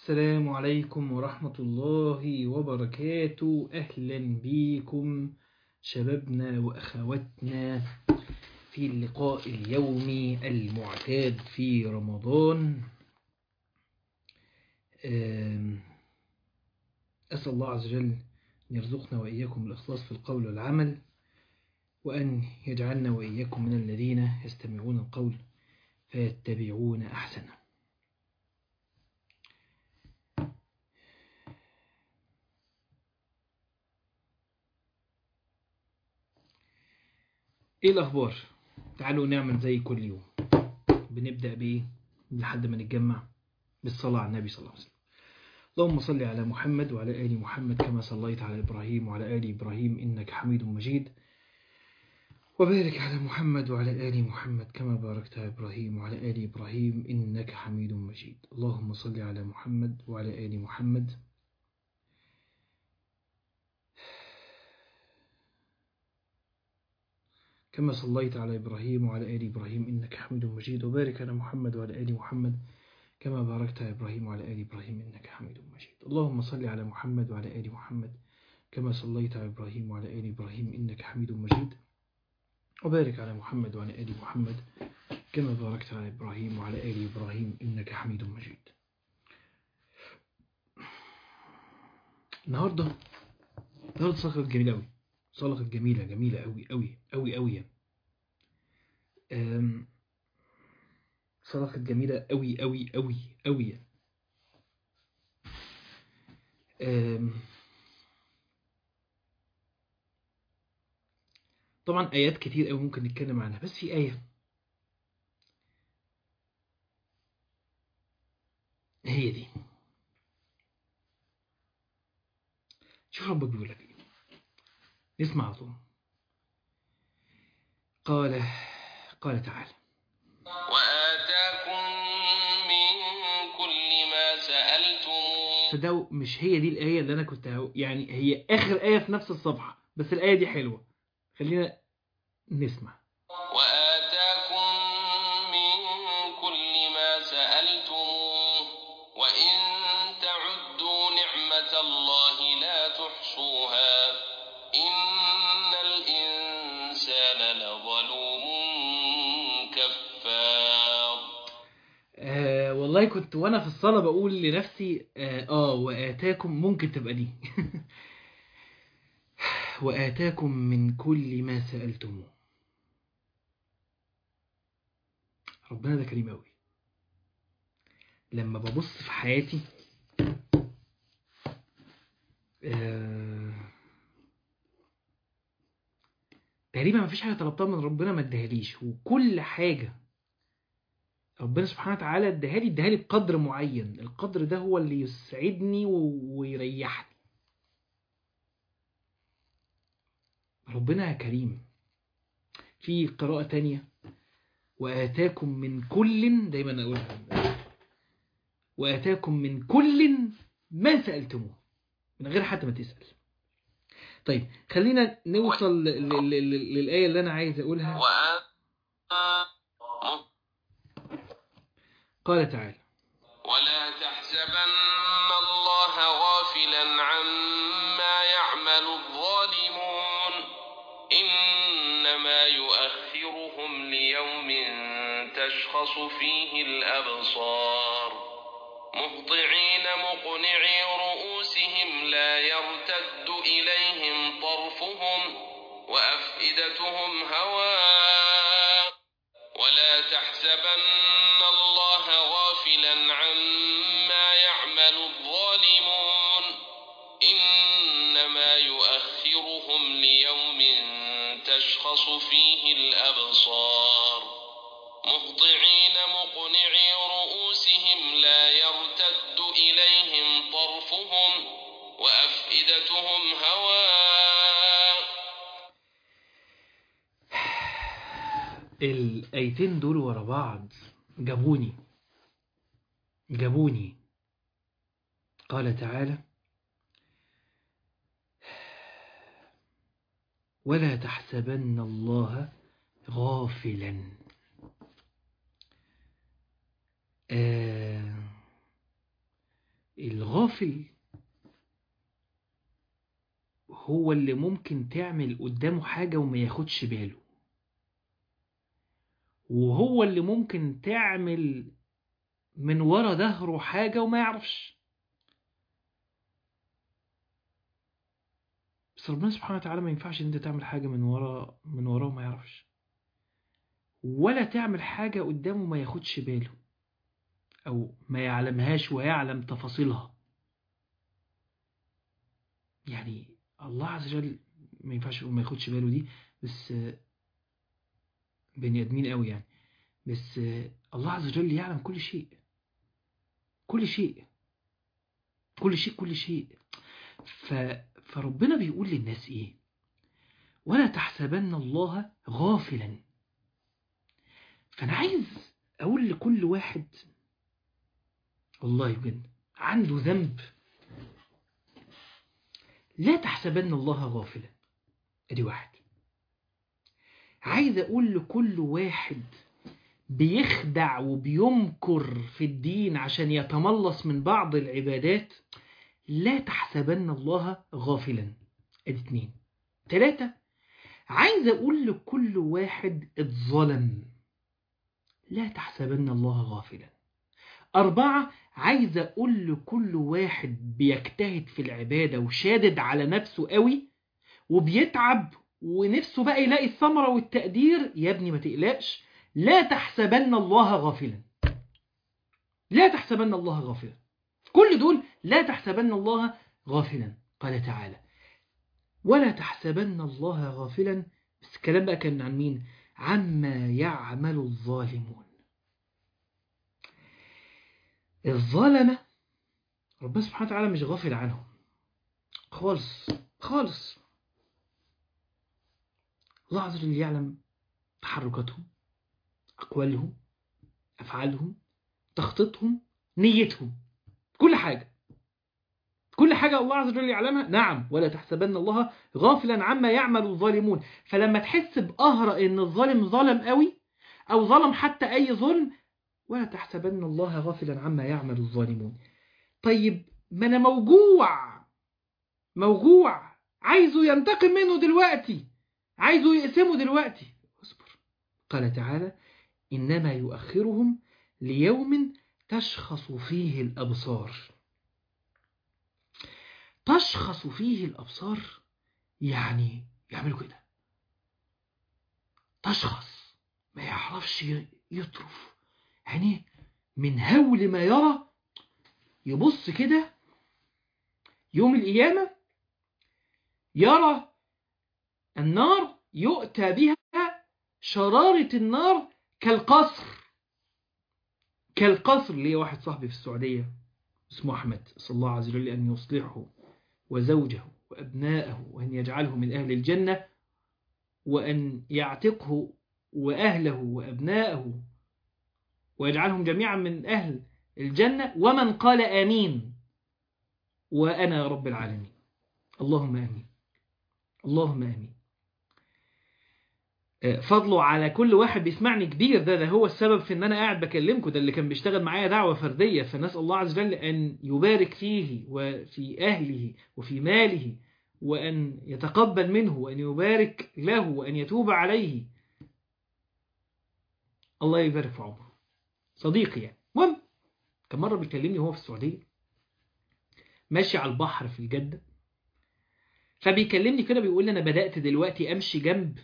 السلام عليكم ورحمة الله وبركاته أهلا بكم شبابنا وأخواتنا في اللقاء اليومي المعتاد في رمضان أسأل الله عز وجل أن يرزقنا وإياكم الإخلاص في القول والعمل وأن يجعلنا وإياكم من الذين يستمعون القول فيتبعون أحسنه ايه الاخبار تعالوا نعمل زي كل يوم بنبدا بايه لحد ما نتجمع بالصلاه على النبي صلى الله عليه وسلم اللهم صل على محمد وعلى ال محمد كما صليت على ابراهيم وعلى ال ابراهيم انك حميد مجيد وبارك على محمد وعلى ال محمد كما باركت على ابراهيم وعلى ال ابراهيم انك حميد مجيد اللهم صل على محمد وعلى ال محمد كما صليت على إبراهيم وعلى آل إبراهيم إنك حميد مجيد وبارك على محمد وعلى آل محمد كما باركت على إبراهيم وعلى آل إبراهيم إنك حميد مجيد اللهم صل على محمد وعلى آل محمد كما صليت على إبراهيم وعلى آل إبراهيم إنك حميد مجيد وبارك على محمد وعلى آل محمد كما باركت على إبراهيم وعلى آل إبراهيم إنك حميد مجيد النهاردة النهاردة صلاة جميلة أوي صلاة جميلة جميلة أوي أوي أوي أوي يعني صلاة جميلة أوي أوي أوي أوي طبعا آيات كتير أوي ممكن نتكلم عنها بس في آية هي دي شوف ربك بيقول لك ايه نسمع طول قال قال تعالى وآتاكم من كل ما سألتموه صدقوا مش هي دي الآية اللي أنا كنت هو يعني هي آخر آية في نفس الصفحة بس الآية دي حلوة خلينا نسمع وآتاكم من كل ما سألتموه وإن تعدوا نعمة الله لا تحصوها إن الإنسان لظلوم كفار آه والله كنت وأنا في الصلاة بقول لنفسي آه, آه وآتاكم ممكن تبقى دي وآتاكم من كل ما سألتموه ربنا ده كريم أوي لما ببص في حياتي آه تقريبا مفيش حاجة طلبتها من ربنا ما ادهاليش وكل حاجة ربنا سبحانه وتعالى اداها لي اداها لي بقدر معين القدر ده هو اللي يسعدني و- ويريحني ربنا كريم في قراءة تانية وآتاكم من كل دايما أقولها وآتاكم من كل ما سألتموه من غير حتى ما تسأل طيب خلينا نوصل ل- ل- ل- للآية اللي أنا عايز أقولها وآ- قال تعالى ولا تحسبن الله غافلا عما يعمل الظالمون إنما يؤخرهم ليوم تشخص فيه الأبصار مهطعين مقنعي رؤوسهم لا يرتد إليهم طرفهم وأفئدتهم هواء ولا تحسبن الله غافلا عما يعمل الظالمون إنما يؤخرهم ليوم تشخص فيه الأبصار مهطعين مقنعي رؤوسهم لا يرتد إليهم طرفهم وأفئدتهم هواء الآيتين دول ورا بعض جابوني جابوني قال تعالى ولا تحسبن الله غافلا آه الغافل هو اللي ممكن تعمل قدامه حاجة وما ياخدش باله وهو اللي ممكن تعمل من ورا ظهره حاجة وما يعرفش بس ربنا سبحانه وتعالى ما ينفعش ان انت تعمل حاجة من ورا من وراه وما يعرفش ولا تعمل حاجة قدامه ما ياخدش باله او ما يعلمهاش ويعلم تفاصيلها يعني الله عز وجل ما ينفعش ما ياخدش باله دي بس بني ادمين قوي يعني بس الله عز وجل يعلم كل شيء كل شيء كل شيء كل شيء ف فربنا بيقول للناس ايه ولا تحسبن الله غافلا فانا عايز اقول لكل واحد والله بجد عنده ذنب لا تحسبن الله غافلا ادي واحد عايز اقول لكل واحد بيخدع وبيمكر في الدين عشان يتملص من بعض العبادات لا تحسبن الله غافلا ادي اتنين تلاتة عايز اقول لكل واحد اتظلم لا تحسبن الله غافلا أربعة عايز أقول لكل واحد بيجتهد في العبادة وشادد على نفسه قوي وبيتعب ونفسه بقى يلاقي الثمرة والتقدير يا ابني ما تقلقش لا تحسبن الله غافلا لا تحسبن الله غافلا كل دول لا تحسبن الله غافلا قال تعالى ولا تحسبن الله غافلا بس الكلام بقى كان عن مين عما يعمل الظالمون الظلمة ربنا سبحانه وتعالى مش غافل عنهم خالص خالص الله عز وجل يعلم تحركاتهم أقوالهم أفعالهم تخطيطهم نيتهم كل حاجة كل حاجة الله عز وجل يعلمها نعم ولا تحسبن الله غافلا عما يعمل الظالمون فلما تحس بقهر ان الظالم ظلم قوي او ظلم حتى اي ظلم ولا تحسبن الله غافلا عما يعمل الظالمون طيب ما انا موجوع موجوع عايزه ينتقم منه دلوقتي عايزه يقسمه دلوقتي اصبر قال تعالى إنما يؤخرهم ليوم تشخص فيه الأبصار تشخص فيه الأبصار يعني يعملوا كده تشخص ما يعرفش يطرف يعني من هول ما يرى يبص كده يوم القيامة يرى النار يؤتى بها شرارة النار كالقصر كالقصر ليه واحد صاحبي في السعودية اسمه أحمد صلى الله عز وجل أن يصلحه وزوجه وأبناءه وأن يجعله من أهل الجنة وأن يعتقه وأهله وأبناءه ويجعلهم جميعا من أهل الجنة ومن قال آمين وأنا يا رب العالمين اللهم آمين اللهم آمين فضله على كل واحد بيسمعني كبير ده ده هو السبب في ان انا قاعد بكلمكم ده اللي كان بيشتغل معايا دعوة فردية فنسأل الله عز وجل ان يبارك فيه وفي اهله وفي ماله وان يتقبل منه وان يبارك له وان يتوب عليه الله يبارك في عمره صديقي يعني المهم كان مرة بيكلمني وهو في السعودية ماشي على البحر في الجدة فبيكلمني كده بيقول لي انا بدأت دلوقتي امشي جنب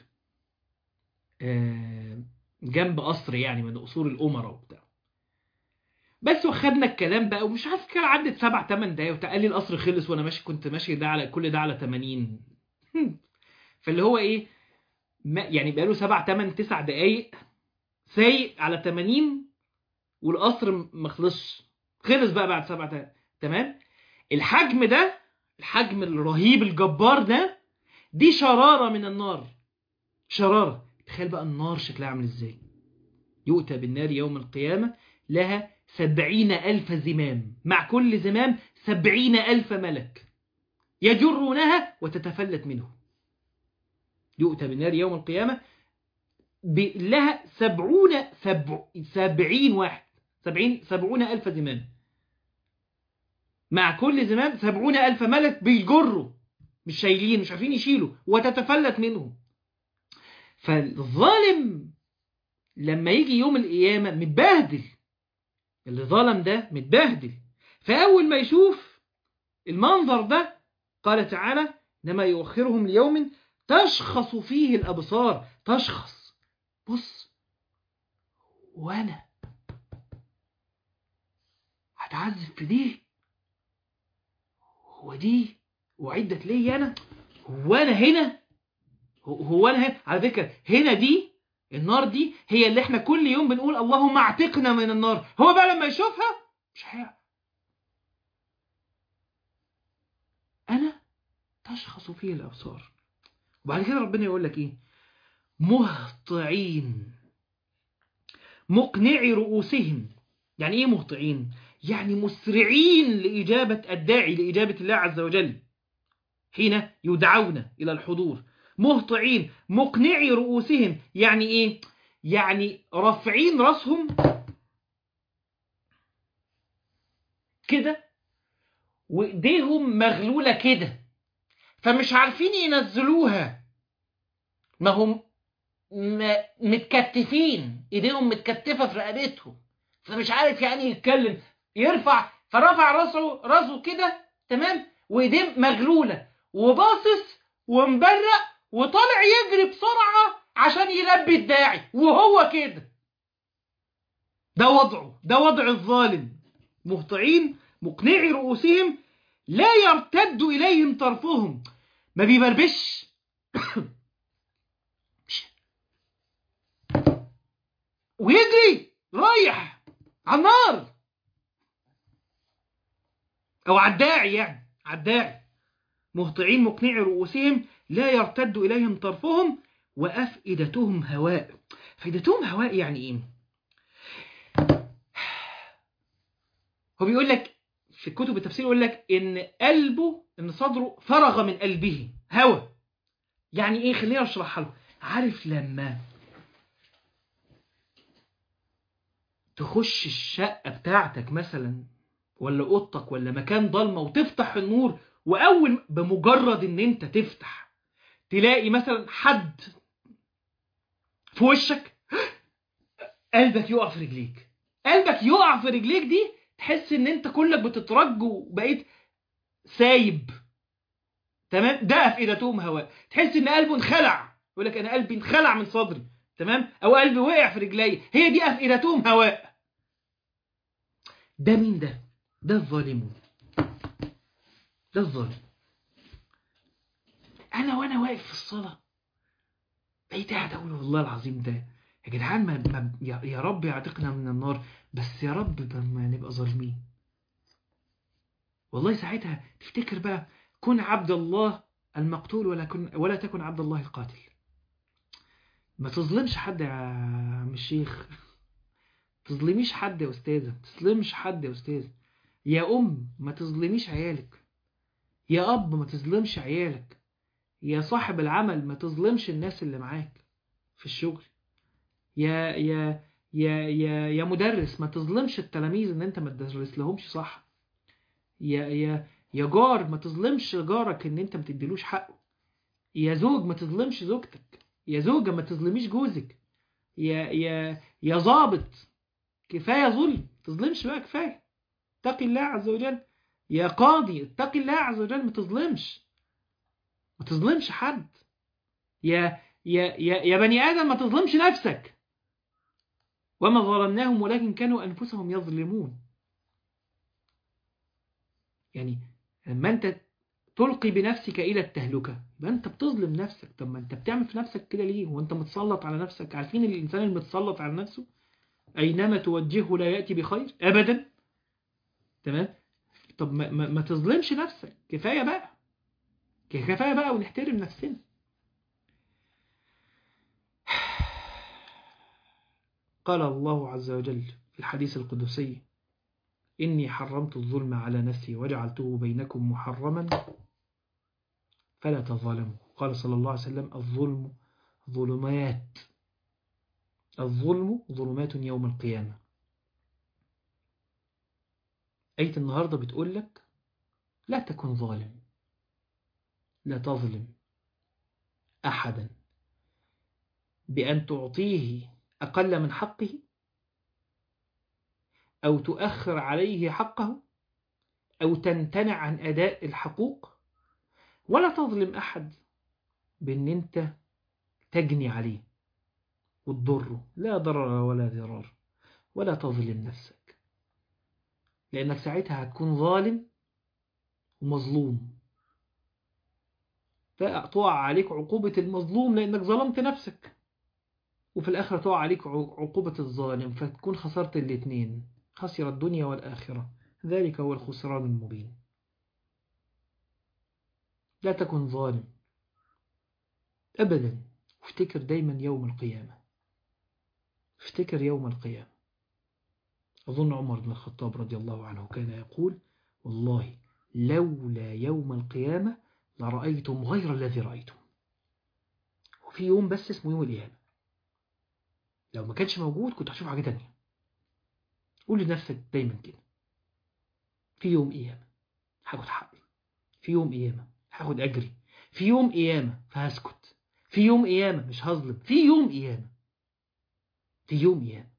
جنب قصر يعني من قصور الأمراء وبتاع بس واخدنا الكلام بقى ومش عارف كان عدت سبع تمن دقايق وقال لي القصر خلص وانا ماشي كنت ماشي ده على كل ده على 80 فاللي هو ايه ما يعني بقاله سبع تمن تسع دقايق سايق على 80 والقصر ما خلصش خلص بقى بعد سبع دقايق تمام الحجم ده الحجم الرهيب الجبار ده دي شرارة من النار شرارة تخيل بقى النار شكلها عامل ازاي يؤتى بالنار يوم القيامة لها سبعين ألف زمام مع كل زمام سبعين ألف ملك يجرونها وتتفلت منه يؤتى بالنار يوم القيامة لها سبعون سبع سبعين واحد سبعين سبعون ألف زمام مع كل زمام سبعون ألف ملك بيجروا مش شايلين مش عارفين يشيلوا وتتفلت منهم فالظالم لما يجي يوم القيامة متبهدل اللي ظلم ده متبهدل فأول ما يشوف المنظر ده قال تعالى إنما يؤخرهم ليوم تشخص فيه الأبصار تشخص بص وأنا هتعذب في دي هو دي وعدت لي أنا هو أنا هنا هو أنا هنا على فكرة هنا دي النار دي هي اللي احنا كل يوم بنقول اللهم اعتقنا من النار هو بقى لما يشوفها مش هيعرف أنا تشخص فيه الأبصار وبعد كده ربنا يقول لك إيه مهطعين مقنعي رؤوسهم يعني إيه مهطعين يعني مسرعين لإجابة الداعي لإجابة الله عز وجل حين يدعون إلى الحضور مهطعين مقنعي رؤوسهم يعني إيه يعني رافعين راسهم كده وايديهم مغلولة كده فمش عارفين ينزلوها ما هم متكتفين ايديهم متكتفة في رقبتهم فمش عارف يعني يتكلم يرفع فرفع راسه راسه كده تمام وايديه مغلولة وباصص ومبرق وطالع يجري بسرعة عشان يلبي الداعي وهو كده ده وضعه ده وضع الظالم مهطعين مقنعي رؤوسهم لا يرتد إليهم طرفهم ما بيبربش ويجري رايح على النار أو على الداعي يعني على الداعي مهطعين مقنعي رؤوسهم لا يرتد إليهم طرفهم وأفئدتهم هواء فئدتهم هواء يعني إيه هو بيقول لك في كتب التفسير يقول لك ان قلبه ان صدره فرغ من قلبه هوى يعني ايه خليني اشرحها له عارف لما تخش الشقه بتاعتك مثلا ولا اوضتك ولا مكان ضلمه وتفتح النور واول بمجرد ان انت تفتح تلاقي مثلا حد في وشك قلبك يقع في رجليك قلبك يقع في رجليك دي تحس ان انت كلك بتترج وبقيت سايب تمام ده افئدتهم هواء تحس ان قلبه انخلع يقول لك انا قلبي انخلع من صدري تمام او قلبي وقع في رجلي هي دي افئدتهم هواء ده مين ده ده الظالمون ده الظالم انا وانا واقف في الصلاه بقيت قاعد اقول والله العظيم ده يا جدعان ما ما يا, يا رب يعتقنا من النار بس يا رب ما نبقى ظالمين والله ساعتها تفتكر بقى كن عبد الله المقتول ولا كن ولا تكن عبد الله القاتل ما تظلمش حد يا عم الشيخ تظلميش حد يا استاذه ما تظلمش حد يا استاذ يا ام ما تظلميش عيالك يا اب ما تظلمش عيالك يا صاحب العمل ما تظلمش الناس اللي معاك في الشغل يا يا يا يا يا مدرس ما تظلمش التلاميذ ان انت ما تدرس لهمش صح يا يا يا جار ما تظلمش جارك ان انت ما تديلوش حقه يا زوج ما تظلمش زوجتك يا زوجة ما تظلميش جوزك يا يا يا ظابط كفايه ظلم تظلمش بقى كفايه اتقي الله عز وجل يا قاضي اتقي الله عز وجل ما تظلمش ما تظلمش حد يا يا يا يا بني ادم ما تظلمش نفسك وما ظلمناهم ولكن كانوا أنفسهم يظلمون يعني لما أنت تلقي بنفسك إلى التهلكة يبقى أنت بتظلم نفسك طب ما أنت بتعمل في نفسك كده ليه وأنت متسلط على نفسك عارفين الإنسان المتسلط على نفسه أينما توجهه لا يأتي بخير أبدا تمام طب ما, ما, ما تظلمش نفسك كفاية بقى كفاية بقى ونحترم نفسنا قال الله عز وجل في الحديث القدسي إني حرمت الظلم على نفسي وجعلته بينكم محرما فلا تظالموا قال صلى الله عليه وسلم الظلم ظلمات الظلم ظلمات يوم القيامة آية النهاردة بتقول لك لا تكن ظالم لا تظلم أحدا بأن تعطيه أقل من حقه أو تؤخر عليه حقه أو تمتنع عن أداء الحقوق ولا تظلم أحد بأن أنت تجني عليه وتضره لا ضرر ولا ضرار ولا تظلم نفسك لأنك ساعتها هتكون ظالم ومظلوم تقع عليك عقوبة المظلوم لأنك ظلمت نفسك وفي الآخرة تقع عليك عقوبة الظالم فتكون خسرت الاثنين خسر الدنيا والآخرة ذلك هو الخسران المبين لا تكن ظالم أبدا افتكر دايما يوم القيامة افتكر يوم القيامة أظن عمر بن الخطاب رضي الله عنه كان يقول والله لولا يوم القيامة لرأيتم غير الذي رأيتم وفي يوم بس اسمه يوم القيامة لو ما كانش موجود كنت هشوف حاجة تانية قول لنفسك دايما كده في يوم قيامة هاخد حقي في يوم قيامة هاخد أجري في يوم قيامة فهسكت في يوم قيامة مش هظلم في يوم قيامة في يوم قيامة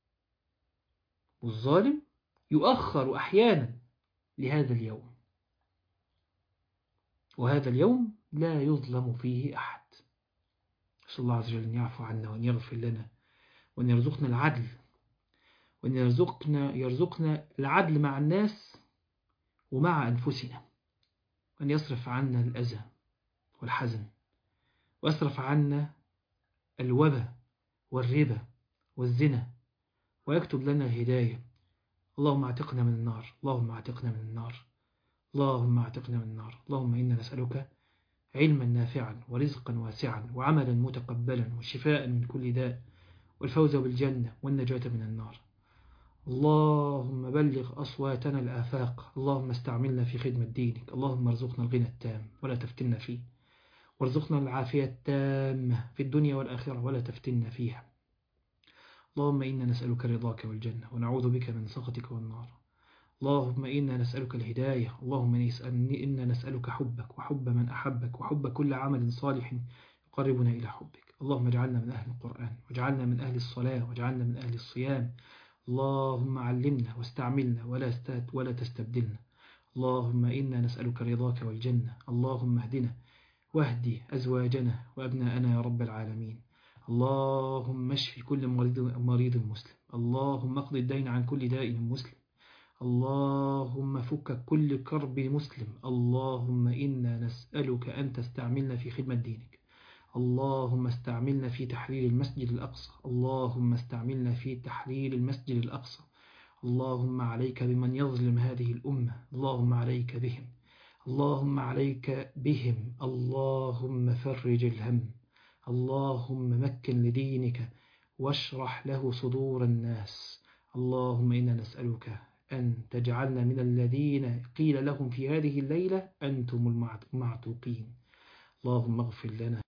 والظالم يؤخر أحيانا لهذا اليوم وهذا اليوم لا يظلم فيه أحد نسأل الله عز وجل أن يعفو عنا وأن يغفر لنا وأن يرزقنا العدل وأن يرزقنا, يرزقنا العدل مع الناس ومع أنفسنا وأن يصرف عنا الأذى والحزن ويصرف عنا الوبا والربا والزنا ويكتب لنا الهداية اللهم اعتقنا من النار اللهم اعتقنا من النار اللهم اعتقنا من النار اللهم إنا نسألك علما نافعا ورزقا واسعا وعملا متقبلا وشفاء من كل داء والفوز بالجنة والنجاة من النار اللهم بلغ أصواتنا الآفاق اللهم استعملنا في خدمة دينك اللهم ارزقنا الغنى التام ولا تفتنا فيه وارزقنا العافية التامة في الدنيا والآخرة ولا تفتنا فيها اللهم إنا نسألك رضاك والجنة ونعوذ بك من سخطك والنار اللهم إنا نسألك الهداية اللهم إنا نسألك حبك وحب من أحبك وحب كل عمل صالح يقربنا إلى حبك اللهم اجعلنا من أهل القرآن واجعلنا من أهل الصلاة واجعلنا من أهل الصيام اللهم علمنا واستعملنا ولا ولا تستبدلنا اللهم إنا نسألك رضاك والجنة اللهم اهدنا واهدي أزواجنا وأبناءنا يا رب العالمين اللهم اشف كل مريض, مريض مسلم اللهم اقضي الدين عن كل داء مسلم اللهم فك كل كرب مسلم اللهم إنا نسألك أن تستعملنا في خدمة دينك اللهم استعملنا في تحرير المسجد الأقصى اللهم استعملنا في تحرير المسجد الأقصى اللهم عليك بمن يظلم هذه الأمة اللهم عليك بهم اللهم عليك بهم اللهم فرج الهم اللهم مكن لدينك واشرح له صدور الناس اللهم إنا نسألك أن تجعلنا من الذين قيل لهم في هذه الليلة أنتم المعتوقين اللهم اغفر لنا